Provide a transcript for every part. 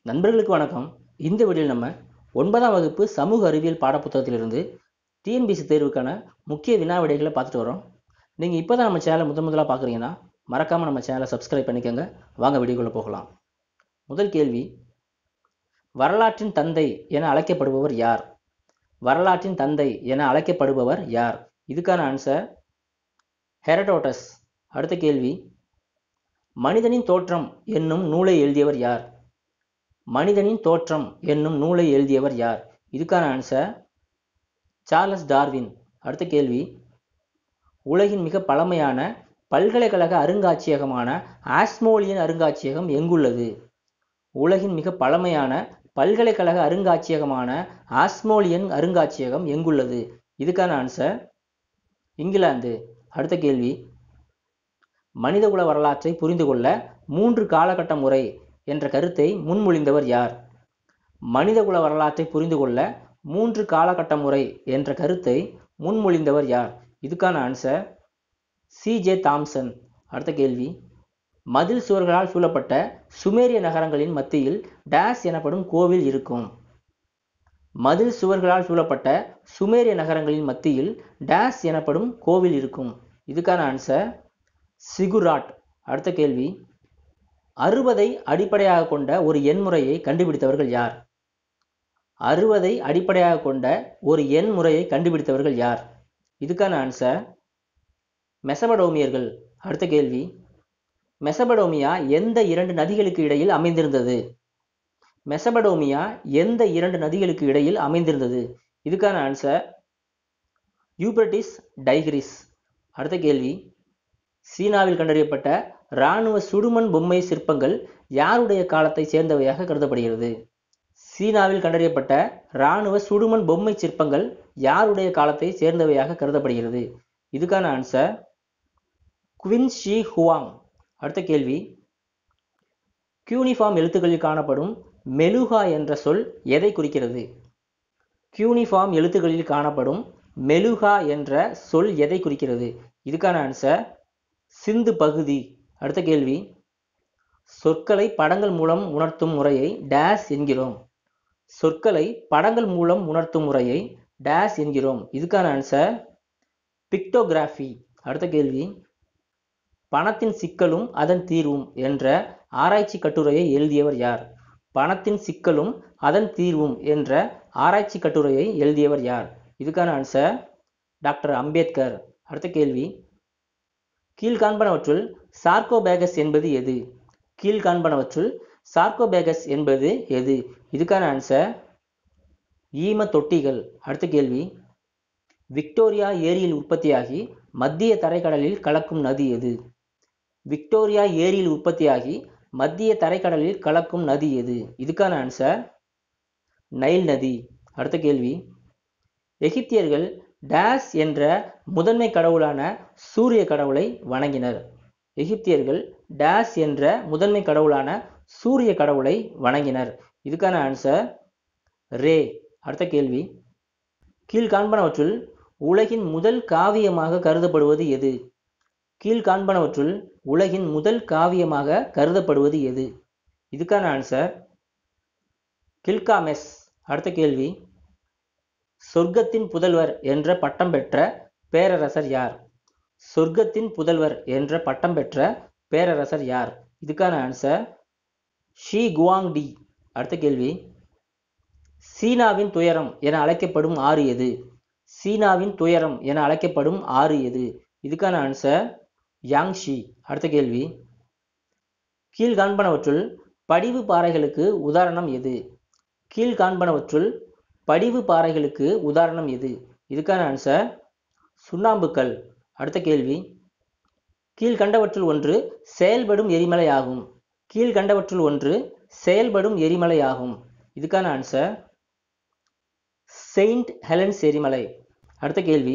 நண்பர்களுக்கு வணக்கம் இந்த வீடியோவில் நம்ம ஒன்பதாம் வகுப்பு சமூக அறிவியல் பாடப்புத்தகத்திலிருந்து டிஎன்பிசி தேர்வுக்கான முக்கிய வினா விடைகளை பார்த்துட்டு வரோம் நீங்கள் இப்போ தான் நம்ம சேனலை முதன் முதலாக பார்க்குறீங்கன்னா மறக்காமல் நம்ம சேனலை சப்ஸ்கிரைப் பண்ணிக்கோங்க வாங்க வீடியோக்குள்ளே போகலாம் முதல் கேள்வி வரலாற்றின் தந்தை என அழைக்கப்படுபவர் யார் வரலாற்றின் தந்தை என அழைக்கப்படுபவர் யார் இதுக்கான ஆன்சர் ஹெரடோட்டஸ் அடுத்த கேள்வி மனிதனின் தோற்றம் என்னும் நூலை எழுதியவர் யார் மனிதனின் தோற்றம் என்னும் நூலை எழுதியவர் யார் இதுக்கான ஆன்சர் சார்லஸ் டார்வின் அடுத்த கேள்வி உலகின் மிக பழமையான பல்கலைக்கழக அருங்காட்சியகமான ஆஸ்மோலியன் அருங்காட்சியகம் எங்குள்ளது உலகின் மிக பழமையான பல்கலைக்கழக அருங்காட்சியகமான ஆஸ்மோலியன் அருங்காட்சியகம் எங்குள்ளது இதுக்கான ஆன்சர் இங்கிலாந்து அடுத்த கேள்வி மனிதகுல வரலாற்றை புரிந்து கொள்ள மூன்று காலகட்ட முறை என்ற கருத்தை முன்மொழிந்தவர் யார் மனிதகுல வரலாற்றை புரிந்து கொள்ள மூன்று காலகட்ட முறை என்ற கருத்தை முன்மொழிந்தவர் யார் இதுக்கான ஆன்சர் சி ஜே தாம்சன் அடுத்த கேள்வி மதில் சுவர்களால் சூழப்பட்ட சுமேரிய நகரங்களின் மத்தியில் டேஸ் எனப்படும் கோவில் இருக்கும் மதில் சுவர்களால் சூழப்பட்ட சுமேரிய நகரங்களின் மத்தியில் டேஸ் எனப்படும் கோவில் இருக்கும் இதுக்கான ஆன்சர் சிகுராட் அடுத்த கேள்வி அறுபதை அடிப்படையாக கொண்ட ஒரு எண்முறையை கண்டுபிடித்தவர்கள் யார் அறுபதை அடிப்படையாக கொண்ட ஒரு எண் முறையை கண்டுபிடித்தவர்கள் யார் இதுக்கான ஆன்சர் மெசபடோமியர்கள் அடுத்த கேள்வி மெசபடோமியா எந்த இரண்டு நதிகளுக்கு இடையில் அமைந்திருந்தது மெசபடோமியா எந்த இரண்டு நதிகளுக்கு இடையில் அமைந்திருந்தது இதுக்கான ஆன்சர் யூப்ரட்டிஸ் டைகிரிஸ் அடுத்த கேள்வி சீனாவில் கண்டறியப்பட்ட இராணுவ சுடுமண் பொம்மை சிற்பங்கள் யாருடைய காலத்தை சேர்ந்தவையாக கருதப்படுகிறது சீனாவில் கண்டறியப்பட்ட இராணுவ சுடுமண் பொம்மை சிற்பங்கள் யாருடைய காலத்தை சேர்ந்தவையாக கருதப்படுகிறது இதுக்கான ஆன்சர் குவின் ஷி ஹுவாங் அடுத்த கேள்வி கியூனிஃபார்ம் எழுத்துக்களில் காணப்படும் மெலுகா என்ற சொல் எதை குறிக்கிறது கியூனிஃபார்ம் எழுத்துக்களில் காணப்படும் மெலுகா என்ற சொல் எதை குறிக்கிறது இதுக்கான ஆன்சர் சிந்து பகுதி அடுத்த கேள்வி சொற்களை படங்கள் மூலம் உணர்த்தும் முறையை டேஸ் என்கிறோம் சொற்களை படங்கள் மூலம் உணர்த்தும் முறையை டேஸ் என்கிறோம் இதுக்கான ஆன்சர் பிக்டோகிராஃபி அடுத்த கேள்வி பணத்தின் சிக்கலும் அதன் தீர்வும் என்ற ஆராய்ச்சி கட்டுரையை எழுதியவர் யார் பணத்தின் சிக்கலும் அதன் தீர்வும் என்ற ஆராய்ச்சி கட்டுரையை எழுதியவர் யார் இதுக்கான ஆன்சர் டாக்டர் அம்பேத்கர் அடுத்த கேள்வி கீழ்காண்பனவற்றுள் சார்கோபேகஸ் என்பது எது கீழ்காண்பனவற்றுள் சார்கோபேகஸ் என்பது எது இதுக்கான ஆன்சர் ஈம தொட்டிகள் அடுத்த கேள்வி விக்டோரியா ஏரியில் உற்பத்தியாகி மத்திய தரைக்கடலில் கலக்கும் நதி எது விக்டோரியா ஏரியில் உற்பத்தியாகி மத்திய தரைக்கடலில் கலக்கும் நதி எது இதுக்கான ஆன்சர் நைல் நதி அடுத்த கேள்வி எகிப்தியர்கள் டேஸ் என்ற முதன்மை கடவுளான சூரிய கடவுளை வணங்கினர் எகிப்தியர்கள் டேஸ் என்ற முதன்மை கடவுளான சூரிய கடவுளை வணங்கினர் இதுக்கான ஆன்சர் ரே அடுத்த கேள்வி கீழ்காண்பனவற்றுள் உலகின் முதல் காவியமாக கருதப்படுவது எது கீழ்காண்பனவற்றுள் உலகின் முதல் காவியமாக கருதப்படுவது எது இதுக்கான ஆன்சர் கில்காமெஸ் அடுத்த கேள்வி சொர்க்கத்தின் புதல்வர் என்ற பட்டம் பெற்ற பேரரசர் யார் சொர்க்கத்தின் புதல்வர் என்ற பட்டம் பெற்ற பேரரசர் யார் இதுக்கான ஆன்சர் ஷி குவாங் டி அடுத்த கேள்வி சீனாவின் துயரம் என அழைக்கப்படும் ஆறு எது சீனாவின் துயரம் என அழைக்கப்படும் ஆறு எது இதுக்கான ஆன்சர் யாங்ஷி அடுத்த கேள்வி கீழ்காண்பனவற்றுள் படிவு பாறைகளுக்கு உதாரணம் எது கீழ்காண்பனவற்றுள் படிவு பாறைகளுக்கு உதாரணம் எது இதுக்கான ஆன்சர் சுண்ணாம்புக்கல் அடுத்த கேள்வி கீழ்கண்டவற்றுள் ஒன்று செயல்படும் எரிமலை ஆகும் கீழ்கண்டவற்றுள் ஒன்று செயல்படும் எரிமலை ஆகும் இதுக்கான ஆன்சர் செயின்ட் ஹெலன்ஸ் எரிமலை அடுத்த கேள்வி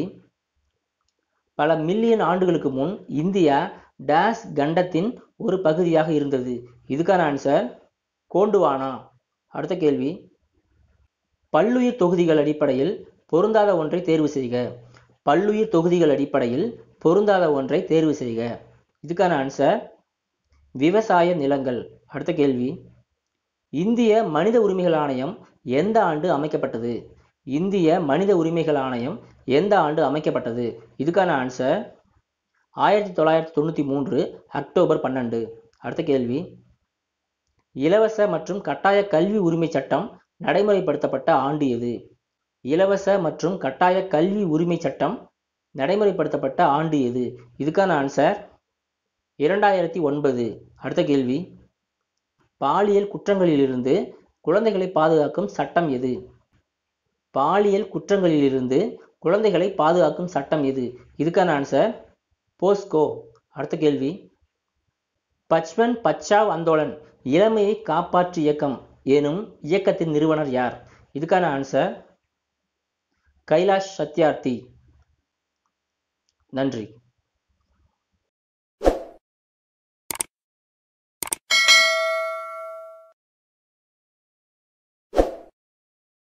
பல மில்லியன் ஆண்டுகளுக்கு முன் இந்தியா டேஸ் கண்டத்தின் ஒரு பகுதியாக இருந்தது இதுக்கான ஆன்சர் கோண்டுவானா அடுத்த கேள்வி பல்லுயிர் தொகுதிகள் அடிப்படையில் பொருந்தாத ஒன்றை தேர்வு செய்க பல்லுயிர் தொகுதிகள் அடிப்படையில் பொருந்தாத ஒன்றை தேர்வு செய்க இதுக்கான ஆன்சர் விவசாய நிலங்கள் அடுத்த கேள்வி இந்திய மனித உரிமைகள் ஆணையம் எந்த ஆண்டு அமைக்கப்பட்டது இந்திய மனித உரிமைகள் ஆணையம் எந்த ஆண்டு அமைக்கப்பட்டது இதுக்கான ஆன்சர் ஆயிரத்தி தொள்ளாயிரத்தி தொண்ணூற்றி மூன்று அக்டோபர் பன்னெண்டு அடுத்த கேள்வி இலவச மற்றும் கட்டாய கல்வி உரிமை சட்டம் நடைமுறைப்படுத்தப்பட்ட ஆண்டு எது இலவச மற்றும் கட்டாய கல்வி உரிமை சட்டம் நடைமுறைப்படுத்தப்பட்ட ஆண்டு எது இதுக்கான ஆன்சர் இரண்டாயிரத்தி ஒன்பது அடுத்த கேள்வி பாலியல் குற்றங்களிலிருந்து குழந்தைகளை பாதுகாக்கும் சட்டம் எது பாலியல் குற்றங்களிலிருந்து குழந்தைகளை பாதுகாக்கும் சட்டம் எது இதுக்கான ஆன்சர் போஸ்கோ அடுத்த கேள்வி பச்மன் பச்சாவ் அந்தோலன் இளமையை காப்பாற்று இயக்கம் எனும் இயக்கத்தின் நிறுவனர் யார் இதுக்கான ஆன்சர் கைலாஷ் சத்யார்த்தி நன்றி